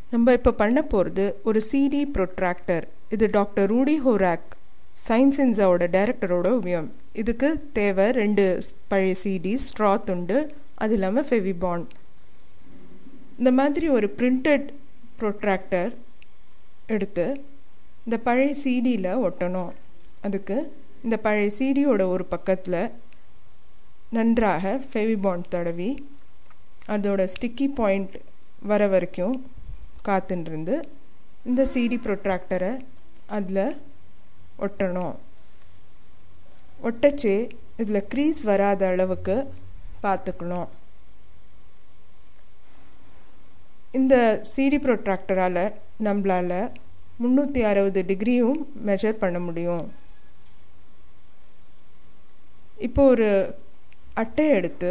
நம்ம இப்போ பண்ண போகிறது ஒரு சிடி ப்ரொட்ராக்டர் இது டாக்டர் ரூடி ஹோராக் சயின்ஸ் இன்ஸாவோட டைரக்டரோட உபயம் இதுக்கு தேவை ரெண்டு பழைய சிடி ஸ்ட்ரா துண்டு அது இல்லாமல் ஃபெவிபாண்ட் இந்த மாதிரி ஒரு பிரிண்டட் ப்ரொட்ராக்டர் எடுத்து இந்த பழைய சிடியில் ஒட்டணும் அதுக்கு இந்த பழைய சிடியோட ஒரு பக்கத்தில் நன்றாக ஃபெவிபாண்ட் தடவி அதோட ஸ்டிக்கி பாயிண்ட் வர வரைக்கும் காத்துன்றிருந்து இந்த சிடி ப்ரொட்ராக்டரை அதில் ஒட்டணும் ஒட்டச்சு இதில் க்ரீஸ் வராத அளவுக்கு பார்த்துக்கணும் இந்த சிடி ப்ரொட்ராக்டரால் நம்மளால் முந்நூற்றி அறுபது டிகிரியும் மெஷர் பண்ண முடியும் இப்போ ஒரு அட்டை எடுத்து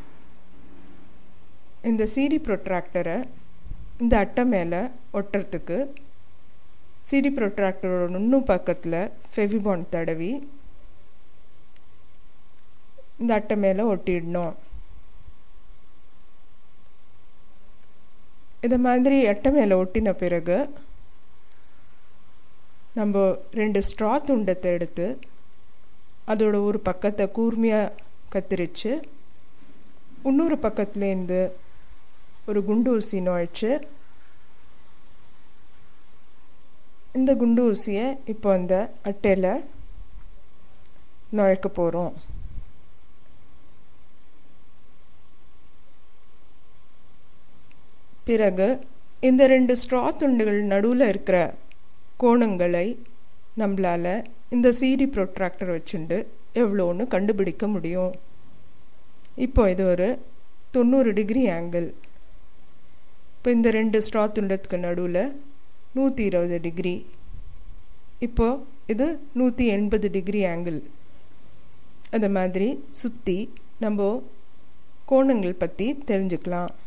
இந்த சிடி ப்ரொட்ராக்டரை இந்த அட்டை மேலே ஒட்டுறதுக்கு சிடி ப்ரொட்ராக்டரோட நுண்ணும் பக்கத்தில் ஃபெவிபாண்ட் தடவி இந்த அட்டை மேலே ஒட்டிடணும் இதை மாதிரி அட்டை மேலே ஒட்டின பிறகு நம்ம ரெண்டு ஸ்ட்ரா துண்டத்தை எடுத்து அதோட ஒரு பக்கத்தை கூர்மையாக கத்திரிச்சு இன்னொரு பக்கத்துலேருந்து ஒரு குண்டு ஊசி நுழைச்சு இந்த குண்டு ஊசியை இப்போ அந்த அட்டையில் நுழைக்க போகிறோம் பிறகு இந்த ரெண்டு ஸ்ட்ரா துண்டுகள் நடுவில் இருக்கிற கோணங்களை நம்மளால் இந்த சிடி ப்ரொட்ராக்டர் வச்சுண்டு எவ்வளோன்னு கண்டுபிடிக்க முடியும் இப்போ இது ஒரு தொண்ணூறு டிகிரி ஆங்கிள் இப்போ இந்த ரெண்டு ஸ்ட்ரா துண்டத்துக்கு நடுவில் நூற்றி இருபது டிகிரி இப்போ இது நூற்றி எண்பது டிகிரி ஆங்கிள் அது மாதிரி சுற்றி நம்ம கோணங்கள் பற்றி தெரிஞ்சுக்கலாம்